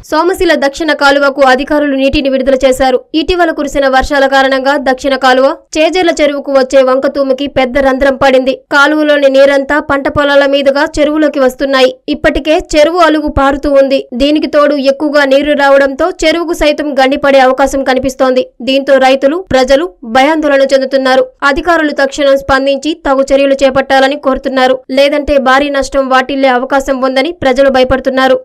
సోమశిల దక్షిణ కాలువకు అధికారులు నీటిని విడుదల చేశారు ఇటీవల కురిసిన వర్షాల కారణంగా దక్షిణ కాలువ చేజర్ల చెరువుకు వచ్చే వంకతూముకి పెద్ద రంధ్రం పడింది కాలువలోని నీరంతా పంట పొలాల మీదుగా చెరువులోకి వస్తున్నాయి ఇప్పటికే చెరువు అలుగు పారుతూ ఉంది దీనికి తోడు ఎక్కువగా నీరు రావడంతో చెరువుకు సైతం గండిపడే అవకాశం కనిపిస్తోంది దీంతో రైతులు ప్రజలు భయాందోళన చెందుతున్నారు అధికారులు తక్షణం స్పందించి తగు చర్యలు చేపట్టాలని కోరుతున్నారు లేదంటే భారీ నష్టం వాటిల్లే అవకాశం ఉందని ప్రజలు భయపడుతున్నారు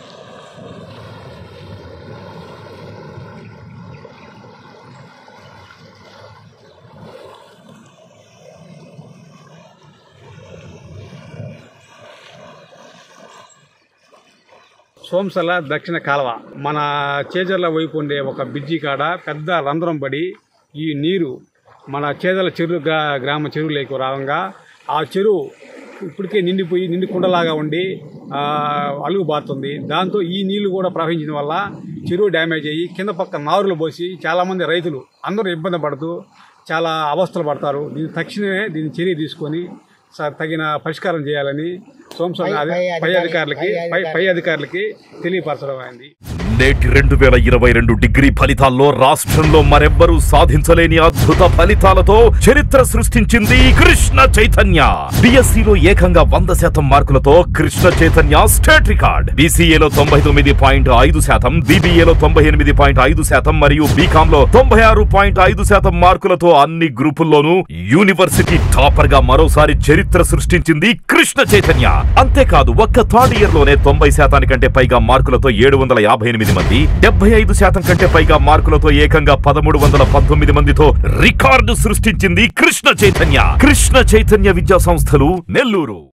సోంసల దక్షిణ కాలువ మన చేజర్ల వైపు ఉండే ఒక బ్రిడ్జి కాడ పెద్ద రంధ్రం పడి ఈ నీరు మన చేజర్ల చెరువు గ్రా గ్రామ చెరువులోకి రావంగా ఆ చెరువు ఇప్పటికే నిండిపోయి నిండి కుండలాగా ఉండి ఆ, అలుగు బారుతుంది దాంతో ఈ నీళ్లు కూడా ప్రవహించడం వల్ల చెరువు డ్యామేజ్ అయ్యి కింద పక్క నారులు పోసి చాలామంది రైతులు అందరూ ఇబ్బంది పడుతూ చాలా అవస్థలు పడతారు దీన్ని తక్షణమే దీన్ని చర్య తీసుకొని స- తగిన పరిష్కారం చేయాలని సోంసంగ పై అధికారులకి పై పై అధికారులకి తెలియపరచడం అయింది నేటి రెండు వేల ఇరవై రెండు డిగ్రీ ఫలితాల్లో రాష్ట్రంలో మరెవ్వరూ సాధించలేని అద్భుత ఫలితాలతో చరిత్ర సృష్టించింది కృష్ణ చైతన్య బిఎస్సిలో ఏకంగా వంద శాతం మార్కులతో కృష్ణ చైతన్య స్టేట్ రికార్డ్ బీసీఏలో తొంభై తొమ్మిది పాయింట్ ఐదు శాతం బీబీఏలో తొంభై ఎనిమిది పాయింట్ ఐదు శాతం మరియు బీకామ్ లో తొంభై ఆరు పాయింట్ ఐదు శాతం మార్కులతో అన్ని గ్రూపుల్లోనూ యూనివర్సిటీ టాపర్ గా మరోసారి చరిత్ర సృష్టించింది కృష్ణ చైతన్య అంతేకాదు ఒక్క థర్డ్ ఇయర్ లోనే తొంభై శాతానికంటే పైగా మార్కులతో ఏడు వందల యాభై ఎనిమిది మంది డెబ్బై ఐదు శాతం కంటే పైగా మార్కులతో ఏకంగా పదమూడు వందల పంతొమ్మిది మందితో రికార్డు సృష్టించింది కృష్ణ చైతన్య కృష్ణ చైతన్య విద్యా సంస్థలు నెల్లూరు